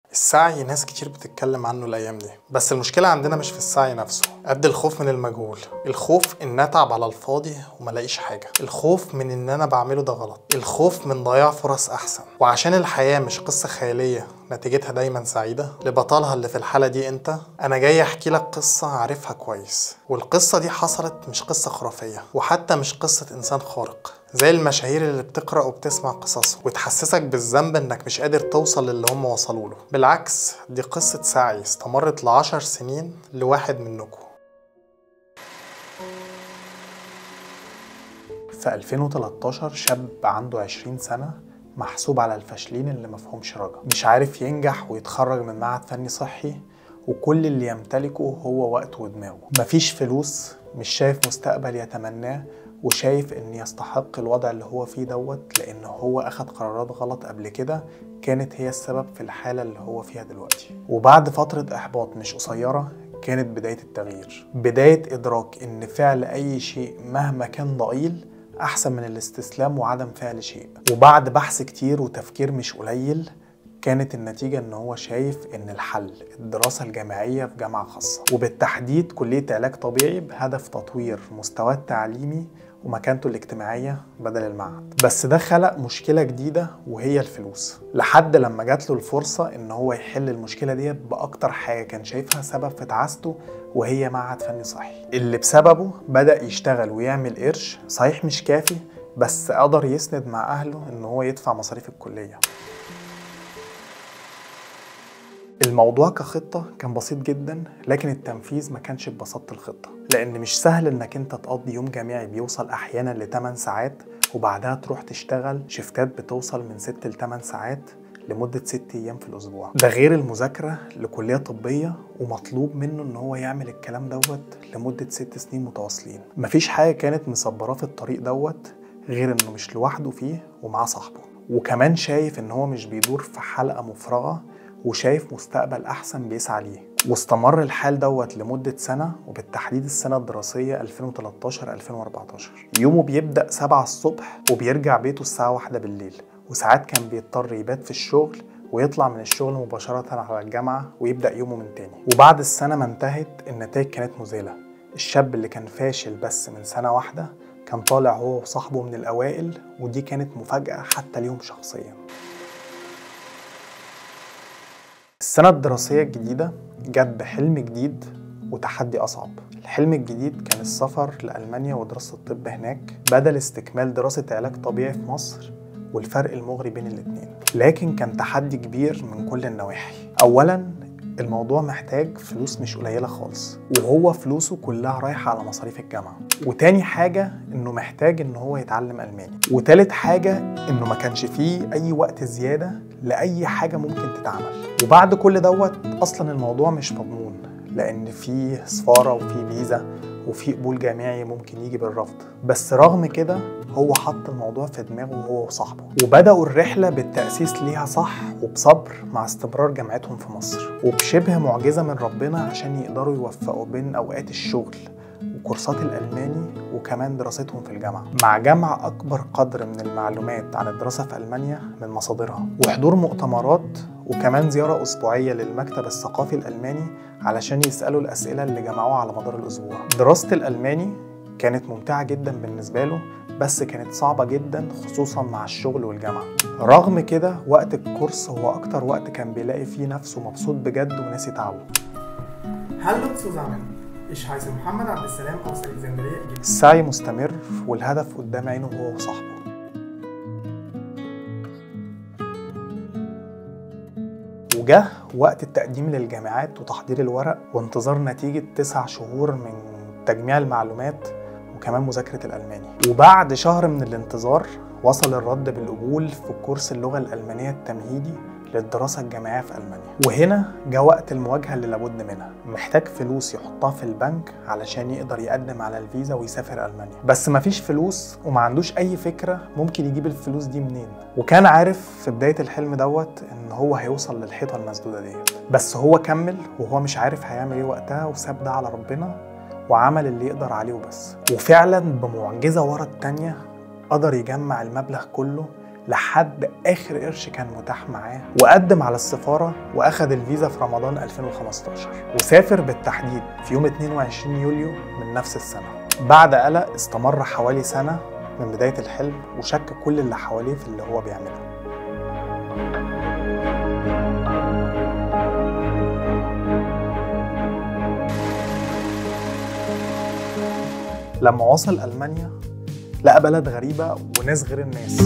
السعي ناس كتير بتتكلم عنه الايام دي بس المشكله عندنا مش في السعي نفسه قد الخوف من المجهول الخوف ان اتعب على الفاضي وما الاقيش حاجه الخوف من ان انا بعمله ده غلط الخوف من ضياع فرص احسن وعشان الحياه مش قصه خياليه نتيجتها دايما سعيده لبطلها اللي في الحاله دي انت انا جاي احكي لك قصه عارفها كويس والقصه دي حصلت مش قصه خرافيه وحتى مش قصه انسان خارق زي المشاهير اللي بتقرا وبتسمع قصصهم وتحسسك بالذنب انك مش قادر توصل للي هم وصلوا له بالعكس دي قصه سعي استمرت لعشر سنين لواحد منكم في 2013 شاب عنده 20 سنة محسوب على الفاشلين اللي مفهومش رجا مش عارف ينجح ويتخرج من معهد فني صحي وكل اللي يمتلكه هو وقته ودماغه مفيش فلوس مش شايف مستقبل يتمناه وشايف ان يستحق الوضع اللي هو فيه دوت لان هو اخد قرارات غلط قبل كده كانت هي السبب في الحالة اللي هو فيها دلوقتي وبعد فترة احباط مش قصيرة كانت بداية التغيير بداية ادراك ان فعل اي شيء مهما كان ضئيل احسن من الاستسلام وعدم فعل شيء وبعد بحث كتير وتفكير مش قليل كانت النتيجة إن هو شايف إن الحل الدراسة الجامعية في جامعة خاصة وبالتحديد كلية علاج طبيعي بهدف تطوير مستواه التعليمي ومكانته الاجتماعية بدل المعهد بس ده خلق مشكلة جديدة وهي الفلوس لحد لما جات له الفرصة إن هو يحل المشكلة دي بأكتر حاجة كان شايفها سبب في تعاسته وهي معهد فني صحي اللي بسببه بدأ يشتغل ويعمل قرش صحيح مش كافي بس قدر يسند مع أهله إن هو يدفع مصاريف الكلية الموضوع كخطة كان بسيط جدا لكن التنفيذ ما كانش ببساطة الخطة لأن مش سهل إنك أنت تقضي يوم جامعي بيوصل أحيانا ل 8 ساعات وبعدها تروح تشتغل شفتات بتوصل من 6 ل 8 ساعات لمدة 6 أيام في الأسبوع ده غير المذاكرة لكلية طبية ومطلوب منه إن هو يعمل الكلام دوت لمدة 6 سنين متواصلين مفيش حاجة كانت مصبراه في الطريق دوت غير إنه مش لوحده فيه ومعاه صاحبه وكمان شايف إن هو مش بيدور في حلقة مفرغة وشايف مستقبل أحسن بيسعى ليه واستمر الحال دوت لمدة سنة وبالتحديد السنة الدراسية 2013-2014 يومه بيبدأ 7 الصبح وبيرجع بيته الساعة واحدة بالليل وساعات كان بيضطر يبات في الشغل ويطلع من الشغل مباشرة على الجامعة ويبدأ يومه من تاني وبعد السنة ما انتهت النتائج كانت مذهلة الشاب اللي كان فاشل بس من سنة واحدة كان طالع هو وصاحبه من الأوائل ودي كانت مفاجأة حتى ليهم شخصياً السنة الدراسية الجديدة جت بحلم جديد وتحدي أصعب الحلم الجديد كان السفر لألمانيا ودراسة الطب هناك بدل استكمال دراسة علاج طبيعي في مصر والفرق المغري بين الاتنين لكن كان تحدي كبير من كل النواحي أولا الموضوع محتاج فلوس مش قليلة خالص وهو فلوسه كلها رايحة على مصاريف الجامعة وتاني حاجة انه محتاج ان هو يتعلم ألماني وتالت حاجة انه ما كانش فيه اي وقت زيادة لأي حاجة ممكن تتعمل وبعد كل دوت اصلا الموضوع مش مضمون لان في سفارة وفي فيزا وفي قبول جامعي ممكن يجي بالرفض بس رغم كده هو حط الموضوع في دماغه هو وصاحبه وبدأوا الرحلة بالتأسيس ليها صح وبصبر مع استمرار جامعتهم في مصر وبشبه معجزة من ربنا عشان يقدروا يوفقوا بين أوقات الشغل وكورسات الألماني وكمان دراستهم في الجامعة مع جمع أكبر قدر من المعلومات عن الدراسة في ألمانيا من مصادرها وحضور مؤتمرات وكمان زيارة أسبوعية للمكتب الثقافي الألماني علشان يسألوا الأسئلة اللي جمعوها على مدار الأسبوع دراسة الألماني كانت ممتعة جدا بالنسبة له بس كانت صعبة جدا خصوصا مع الشغل والجامعة رغم كده وقت الكورس هو أكتر وقت كان بيلاقي فيه نفسه مبسوط بجد وناسي تعبه Hallo zusammen, ich heiße Mohammed Abdesalam aus Alexandria, Ägypten. السعي مستمر والهدف قدام عينه هو وصاحبه وجه وقت التقديم للجامعات وتحضير الورق وانتظار نتيجة تسع شهور من تجميع المعلومات وكمان مذاكرة الألماني وبعد شهر من الانتظار وصل الرد بالقبول في كورس اللغة الألمانية التمهيدي للدراسة الجامعية في ألمانيا وهنا جاء وقت المواجهة اللي لابد منها محتاج فلوس يحطها في البنك علشان يقدر يقدم على الفيزا ويسافر ألمانيا بس مفيش فلوس وما عندوش أي فكرة ممكن يجيب الفلوس دي منين وكان عارف في بداية الحلم دوت إن هو هيوصل للحيطة المسدودة ديت بس هو كمل وهو مش عارف هيعمل إيه وقتها وساب ده على ربنا وعمل اللي يقدر عليه وبس وفعلا بمعجزة ورا التانية قدر يجمع المبلغ كله لحد آخر قرش كان متاح معاه وقدم على السفارة وأخد الفيزا في رمضان 2015 وسافر بالتحديد في يوم 22 يوليو من نفس السنة بعد قلق استمر حوالي سنة من بداية الحلم وشك كل اللي حواليه في اللي هو بيعمله لما وصل ألمانيا لقى بلد غريبة وناس غير الناس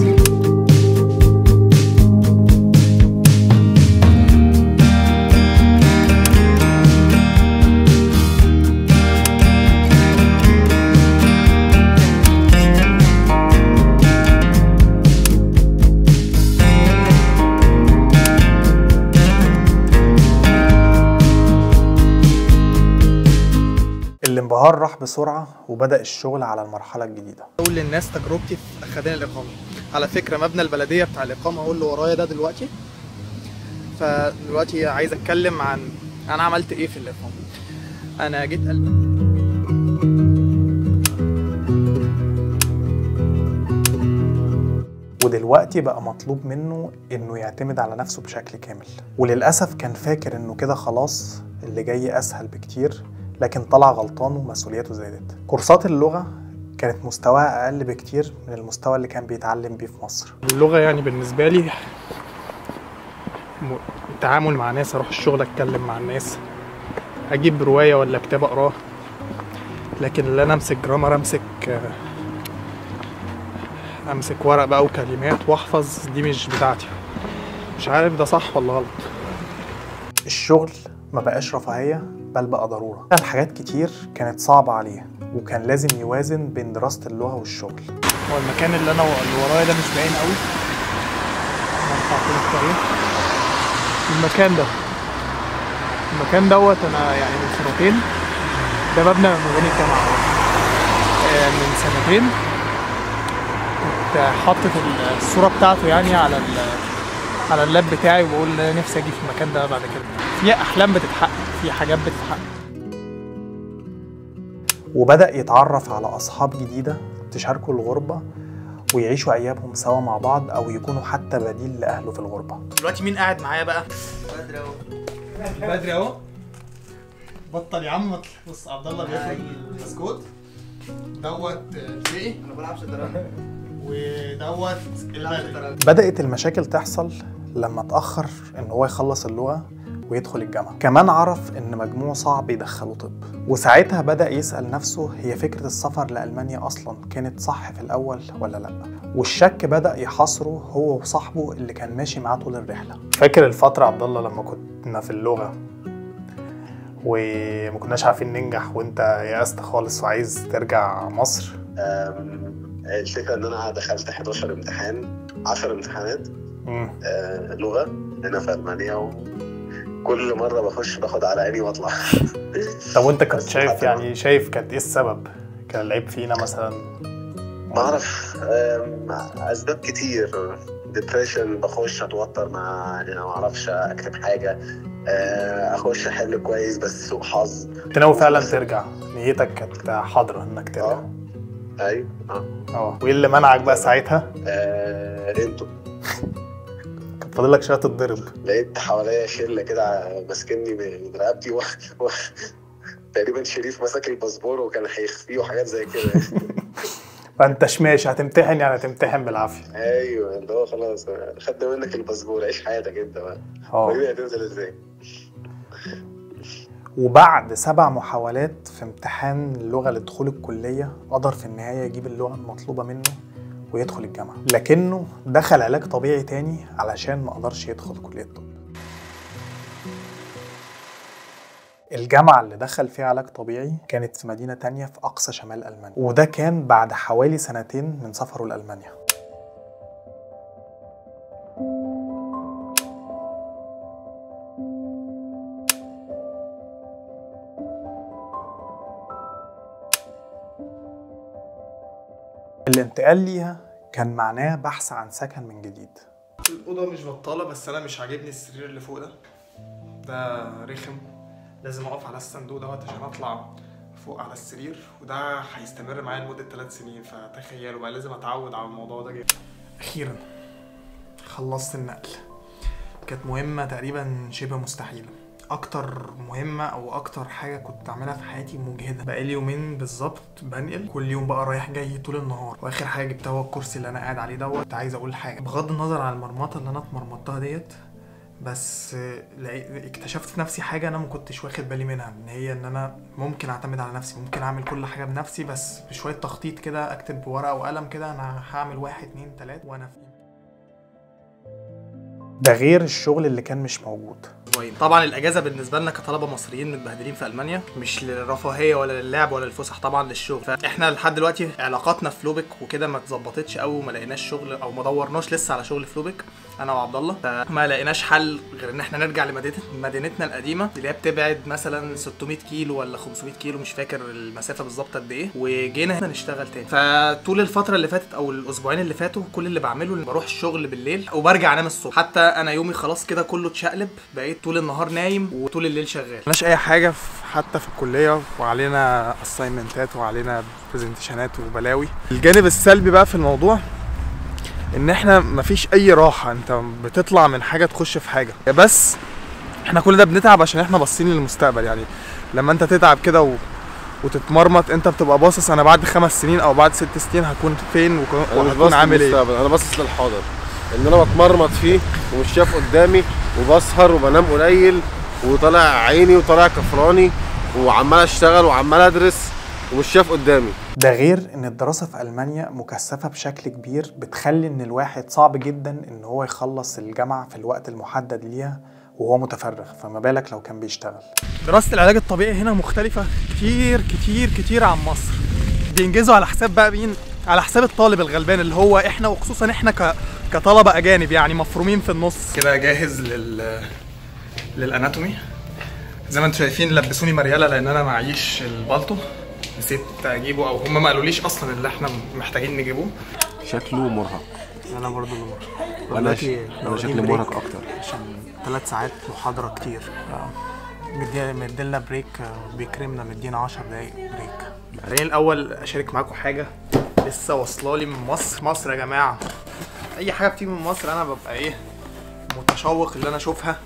الانبهار راح بسرعة وبدأ الشغل على المرحلة الجديدة اقول للناس تجربتي في اخدان الاقامه على فكره مبنى البلديه بتاع الاقامه هو اللي ورايا ده دلوقتي فدلوقتي عايز اتكلم عن انا عملت ايه في الاقامه انا جيت ألمانيا ودلوقتي بقى مطلوب منه انه يعتمد على نفسه بشكل كامل وللأسف كان فاكر انه كده خلاص اللي جاي اسهل بكتير لكن طلع غلطان ومسؤولياته زادت كورسات اللغة كانت مستواها أقل بكتير من المستوى اللي كان بيتعلم بيه في مصر اللغه يعني بالنسبه لي م- التعامل مع ناس اروح الشغل اتكلم مع الناس اجيب روايه ولا كتاب اقراه لكن اللي انا امسك جرامر امسك آه، امسك ورق بقى وكلمات واحفظ دي مش بتاعتي مش عارف ده صح ولا غلط الشغل ما بقاش رفاهية بل بقى ضرورة حاجات كتير كانت صعبة عليه وكان لازم يوازن بين دراسة اللغة والشغل هو المكان اللي انا اللي ورايا ده مش باين قوي نرفع كده شويه المكان ده المكان دوت انا يعني من سنتين ده مبنى من مباني الجامعه آه، من سنتين كنت حاطط الصوره بتاعته يعني على ال- على اللاب بتاعي وبقول إن أنا نفسي اجي في المكان ده بعد كده في احلام بتتحقق في حاجات بتتحقق وبدأ يتعرف على أصحاب جديدة تشاركوا الغربة ويعيشوا أيامهم سوا مع بعض أو يكونوا حتى بديل لأهله في الغربة دلوقتي مين قاعد معايا بقى؟ بدري اهو بدري اهو بطل يا عم بص عبد الله بياكل بسكوت دوت الفقي انا بلعب شطرنج ودوت البدري بدأت المشاكل تحصل لما اتأخر إن هو يخلص اللغة ويدخل الجامعة كمان عرف إن مجموع صعب يدخله طب وساعتها بدأ يسأل نفسه هي فكرة السفر لألمانيا أصلا كانت صح في الأول ولا لأ والشك بدأ يحاصره هو وصاحبه اللي كان ماشي معاه طول الرحلة فاكر الفترة عبد الله لما كنا في اللغة وما كناش عارفين ننجح وانت يأست خالص وعايز ترجع مصر أم، الفكره ان انا دخلت 11 امتحان 10 امتحانات مم. آه، لغه هنا في المانيا وكل مره بخش باخد على عيني واطلع طب وانت كنت بس شايف حتى- يعني شايف كانت ايه السبب؟ كان العيب فينا مثلا؟ ما اعرف أم، اسباب كتير ديبريشن بخش اتوتر مع يعني ما اعرفش اكتب حاجه آه، اخش احل كويس بس سوء حظ انت ناوي فعلا ترجع نيتك كانت حاضرة انك ترجع اه ايوه اه اه وايه اللي منعك بقى ساعتها؟ آه، انتوا كان فاضل لك شوية تتضرب لقيت حواليا شله كده ماسكني من رقبتي و... و... تقريبا شريف مسك الباسبور وكان هيخفيه وحاجات زي كده فانت ماشي هتمتحن يعني هتمتحن بالعافية ايوه اللي هو خلاص خدنا منك الباسبور عيش حياتك انت بقى اه وريني هتنزل ازاي وبعد سبع محاولات في امتحان اللغة لدخول الكلية قدر في النهاية يجيب اللغة المطلوبة منه ويدخل الجامعة لكنه دخل علاج طبيعي تاني علشان ما قدرش يدخل كلية الطب الجامعة اللي دخل فيها علاج طبيعي كانت في مدينة تانية في أقصى شمال ألمانيا وده كان بعد حوالي سنتين من سفره لألمانيا الانتقال ليها كان معناه بحث عن سكن من جديد الأوضة مش بطالة بس أنا مش عاجبني السرير اللي فوق ده ده رخم لازم أقف على الصندوق دوت عشان أطلع فوق على السرير وده هيستمر معايا لمدة ثلاث سنين فتخيلوا بقى لازم أتعود على الموضوع ده جدا أخيرا خلصت النقل كانت مهمة تقريبا شبه مستحيلة اكتر مهمة او اكتر حاجة كنت اعملها في حياتي مجهدة بقالي يومين بالظبط بنقل كل يوم بقى رايح جاي طول النهار واخر حاجة جبتها هو الكرسي اللي انا قاعد عليه دوت كنت عايز اقول حاجة بغض النظر عن المرمطة اللي انا اتمرمطتها ديت بس لقيت- اكتشفت في نفسي حاجة انا ما كنتش واخد بالي منها ان هي ان انا ممكن اعتمد على نفسي ممكن اعمل كل حاجة بنفسي بس بشوية تخطيط كده اكتب بورقة وقلم كده انا هعمل واحد اتنين تلاتة وانا في ده غير الشغل اللي كان مش موجود طبعا الاجازه بالنسبه لنا كطلبه مصريين متبهدلين في المانيا مش للرفاهيه ولا للعب ولا للفسح طبعا للشغل فاحنا لحد دلوقتي علاقاتنا في لوبك وكده ما اتظبطتش قوي وما لقيناش شغل او ما دورناش لسه على شغل في لوبك انا وعبد الله فما لقيناش حل غير ان احنا نرجع لمدينه مدينتنا القديمه اللي هي بتبعد مثلا 600 كيلو ولا 500 كيلو مش فاكر المسافه بالظبط قد ايه وجينا هنا نشتغل تاني فطول الفتره اللي فاتت او الاسبوعين اللي فاتوا كل اللي بعمله اني بروح الشغل بالليل وبرجع انام الصبح حتى انا يومي خلاص كده كله اتشقلب بقيت طول النهار نايم وطول الليل شغال ملناش اي حاجه في- حتى في الكليه وعلينا اساينمنتات وعلينا برزنتيشنات وبلاوي الجانب السلبي بقى في الموضوع ان احنا مفيش اي راحه انت بتطلع من حاجه تخش في حاجه بس احنا كل ده بنتعب عشان احنا باصين للمستقبل يعني لما انت تتعب كده و... وتتمرمط انت بتبقى باصص انا بعد خمس سنين او بعد ست سنين هكون فين وك- انا مش وهكون باصص عامل ايه للمستقبل انا باصص للحاضر ان انا بتمرمط فيه ومش شايف قدامي وبسهر وبنام قليل وطالع عيني وطالع كفراني وعمال اشتغل وعمال ادرس ومش شايف قدامي ده غير ان الدراسة في ألمانيا مكثفة بشكل كبير بتخلي ان الواحد صعب جدا ان هو يخلص الجامعة في الوقت المحدد ليها وهو متفرغ فما بالك لو كان بيشتغل دراسة العلاج الطبيعي هنا مختلفة كتير كتير كتير عن مصر بينجزوا على حساب بقى مين على حساب الطالب الغلبان اللي هو احنا وخصوصا احنا ك... كطلبة أجانب يعني مفرومين في النص كده جاهز لل للأناتومي زي ما انتم شايفين لبسوني مريالة لأن أنا معيش البالطو نسيت أجيبه أو هم ما قالوليش أصلا اللي احنا محتاجين نجيبه شكله مرهق أنا برضو اللي مرهق وانا ش... انا شكلي مرهق اكتر عشان ثلاث ساعات محاضرة كتير مدي مديلنا بريك آه، بيكرمنا مدينا 10 دقايق بريك خليني الأول أشارك معاكم حاجة لسه واصلة لي من مصر مصر يا جماعة أي حاجة بتيجي من مصر أنا ببقى إيه متشوق اللي أنا أشوفها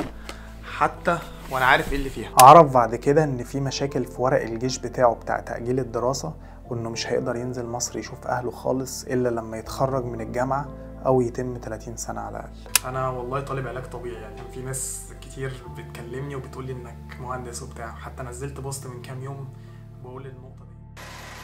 حتى وأنا عارف إيه اللي فيها أعرف بعد كده إن في مشاكل في ورق الجيش بتاعه بتاع تأجيل الدراسة وإنه مش هيقدر ينزل مصر يشوف أهله خالص إلا لما يتخرج من الجامعة أو يتم 30 سنة على الأقل انا والله طالب علاج طبيعي يعني في ناس كتير بتكلمني وبتقول لي انك مهندس وبتاع حتى نزلت بوست من كام يوم بقول النقطه دي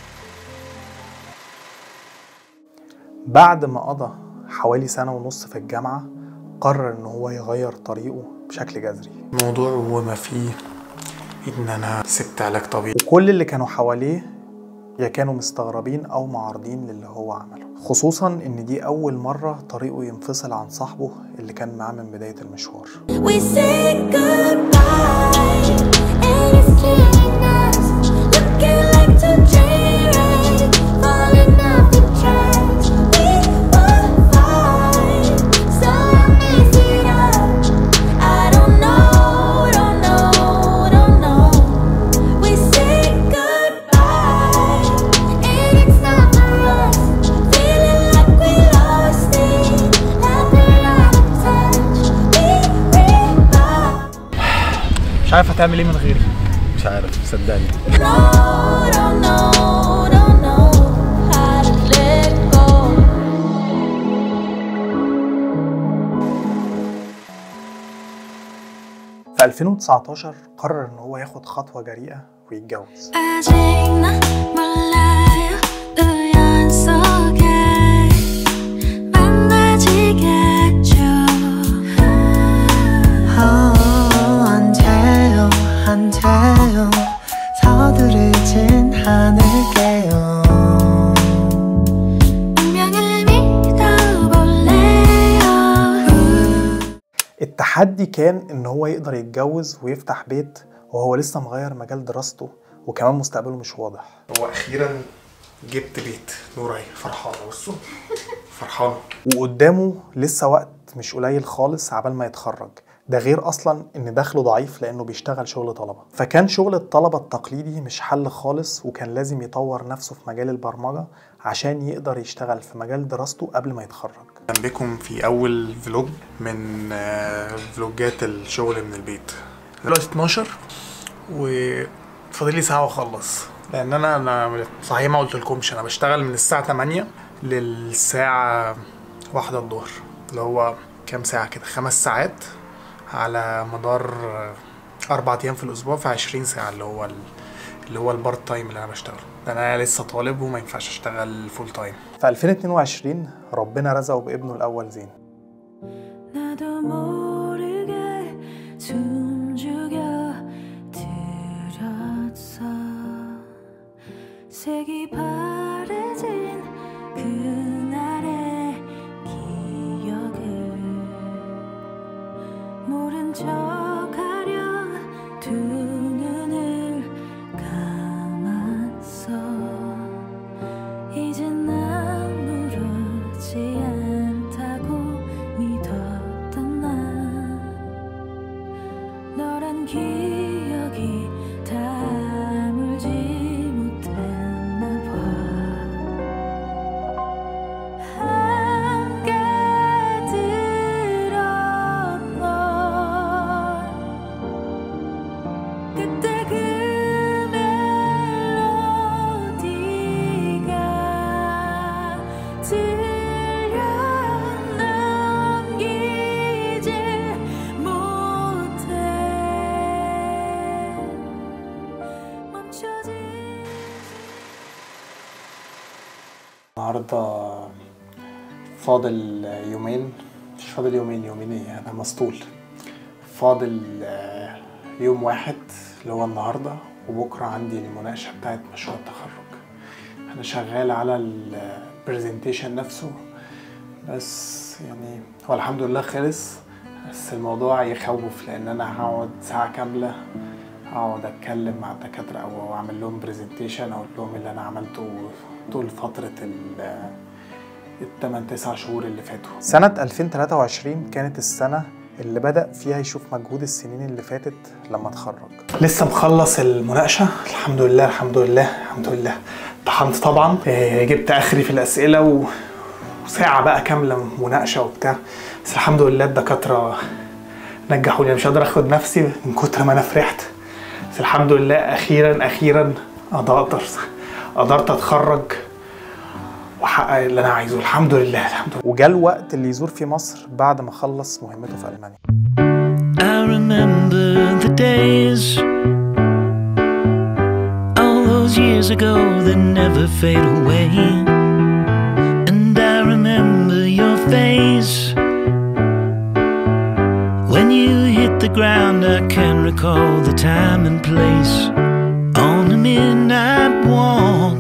بعد ما قضى حوالي سنه ونص في الجامعه قرر ان هو يغير طريقه بشكل جذري الموضوع وما فيه ان انا سبت علاج طبيعي وكل اللي كانوا حواليه يا كانوا مستغربين او معارضين للي هو عمله خصوصا ان دي اول مره طريقه ينفصل عن صاحبه اللي كان معاه من بدايه المشوار We say goodbye, and it's killing us. Looking like two train wrecks, falling off the tracks. We were fine, so I messed it up. I don't know, don't know, don't know. We say goodbye, and it's not for us. Feeling like we lost it, like we're out of touch. We revive. مش عارف هتعمل ايه من غيري مش عارف صدقني No, don't know, don't know how to let go. في 2019 قرر ان هو ياخد خطوه جريئه ويتجوز 아직 난 몰라요 우연 속에 만나지겠죠 언제요 언제요 서두르진 않을게요 운명을 믿어볼래요 التحدي كان ان هو يقدر يتجوز ويفتح بيت وهو لسه مغير مجال دراسته وكمان مستقبله مش واضح هو اخيرا جبت بيت نوري فرحانه بصوا فرحانه وقدامه لسه وقت مش قليل خالص عبال ما يتخرج ده غير اصلا ان دخله ضعيف لانه بيشتغل شغل طلبه فكان شغل الطلبه التقليدي مش حل خالص وكان لازم يطور نفسه في مجال البرمجه عشان يقدر يشتغل في مجال دراسته قبل ما يتخرج اهلا بكم في اول فلوج من آه، فلوجات الشغل من البيت دلوقتي 12 وفاضل لي ساعه واخلص لان انا انا صحيح ما قلت لكمش انا بشتغل من الساعه 8 للساعه واحدة الظهر اللي هو كام ساعه كده خمس ساعات على مدار آه، اربع ايام في الاسبوع في 20 ساعه اللي هو ال- اللي هو البارت تايم اللي انا بشتغله لان انا لسه طالب وما ينفعش اشتغل فول تايم في 2022 ربنا رزقه بابنه الاول زين 나도 모르게 숨죽여 들었어 색이 바래진 그날의 기억을 모른 척하려 두 눈을 감았어 이젠 아무렇지 않다고 믿었던 나 너란 기억이 다물지 못했나 봐 함께 들었던 그때 그 멜로디가 들려 남기질 못해 멈춰진 النهارده فاضل يومين مش فاضل يومين يومين ايه انا مسطول فاضل آه، يوم واحد اللي هو النهارده وبكره عندي المناقشه بتاعت مشروع التخرج انا شغال على البرزنتيشن نفسه بس يعني هو الحمد لله خلص بس الموضوع يخوف لان انا هقعد ساعه كامله اقعد اتكلم مع الدكاتره او اعمل لهم برزنتيشن اقول لهم اللي انا عملته طول فتره ال الثمان تسع شهور اللي فاتوا سنة 2023 كانت السنة اللي بدأ فيها يشوف مجهود السنين اللي فاتت لما اتخرج لسه مخلص المناقشة الحمد لله الحمد لله الحمد لله امتحنت طبعا آه، جبت اخري في الاسئلة و... وساعة بقى كاملة مناقشة وبتاع بس الحمد لله الدكاترة نجحوني أنا مش قادر اخد نفسي من كتر ما انا فرحت بس الحمد لله اخيرا اخيرا قدرت قدرت اتخرج واحقق اللي انا عايزه الحمد لله الحمد لله وجا الوقت اللي يزور فيه مصر بعد ما خلص مهمته في المانيا I remember the days All those years ago that never fade away And I remember your face When you hit the ground I can recall the time and place On a midnight walk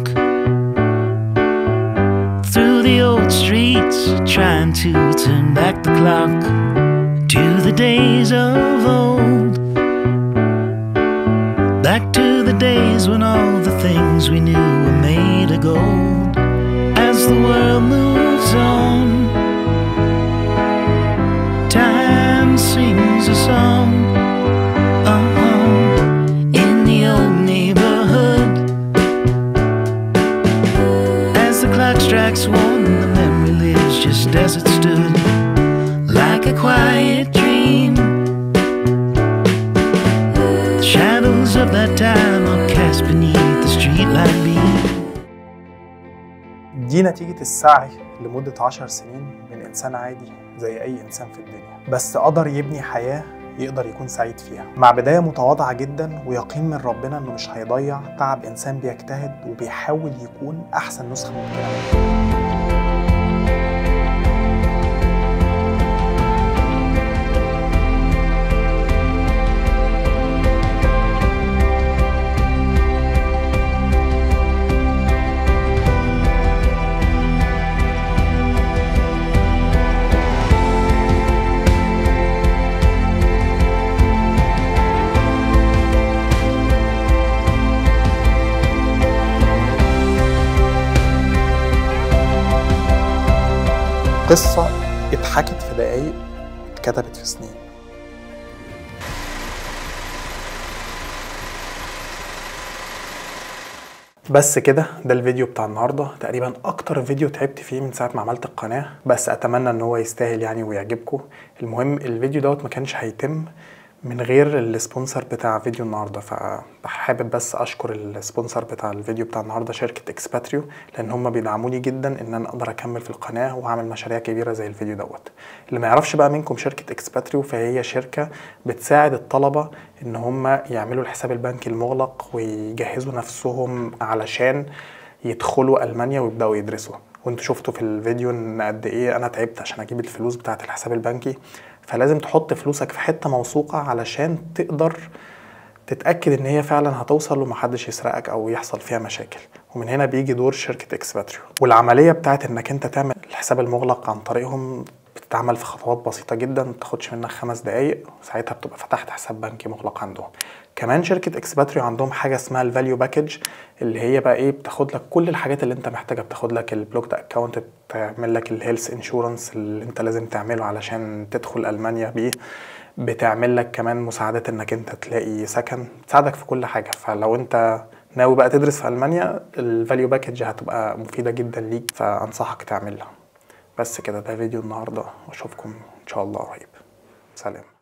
Through the old streets Trying to turn back the clock to the days of old. Back to the days when all the things we knew were made of gold. As the world moves on, time sings a song. Uh-huh. In the old neighborhood, as the clock strikes one, the memory lives just as it stood like a quiet dream. The shadows of that time are cast beneath the streetlight beam. دي نتيجة السعي لمدة عشر سنين من إنسان عادي زي أي إنسان في الدنيا بس قدر يبني حياة يقدر يكون سعيد فيها مع بداية متواضعة جدا ويقين من ربنا إنه مش هيضيع تعب إنسان بيجتهد وبيحاول يكون أحسن نسخة ممكنة منه قصة اتحكت في دقايق اتكتبت في سنين بس كده ده الفيديو بتاع النهارده تقريبا اكتر فيديو تعبت فيه من ساعه ما عملت القناه بس اتمنى ان هو يستاهل يعني ويعجبكم المهم الفيديو دوت ما كانش هيتم من غير السبونسر بتاع فيديو النهارده فحابب بس اشكر السبونسر بتاع الفيديو بتاع النهارده شركه اكسباتريو لان هم بيدعموني جدا ان انا اقدر اكمل في القناه واعمل مشاريع كبيره زي الفيديو دوت اللي ما يعرفش بقى منكم شركه اكسباتريو فهي شركه بتساعد الطلبه ان هم يعملوا الحساب البنكي المغلق ويجهزوا نفسهم علشان يدخلوا المانيا ويبداوا يدرسوا وانتوا شفتوا في الفيديو ان قد ايه انا تعبت عشان اجيب الفلوس بتاعه الحساب البنكي فلازم تحط فلوسك في حته موثوقه علشان تقدر تتاكد ان هي فعلا هتوصل ومحدش يسرقك او يحصل فيها مشاكل ومن هنا بيجي دور شركه اكسباتريو والعمليه بتاعت انك انت تعمل الحساب المغلق عن طريقهم بتتعمل في خطوات بسيطة جدا ما بتاخدش منك خمس دقايق ساعتها بتبقى فتحت حساب بنكي مغلق عندهم كمان شركة اكسباتريو عندهم حاجة اسمها الفاليو باكج اللي هي بقى ايه بتاخد لك كل الحاجات اللي انت محتاجها بتاخد لك البلوك اكونت بتعمل لك الهيلث انشورنس اللي انت لازم تعمله علشان تدخل المانيا بيه بتعمل لك كمان مساعدات انك انت تلاقي سكن بتساعدك في كل حاجة فلو انت ناوي بقى تدرس في المانيا الفاليو باكج هتبقى مفيدة جدا ليك فانصحك تعملها بس كده ده فيديو النهارده واشوفكم ان شاء الله قريب سلام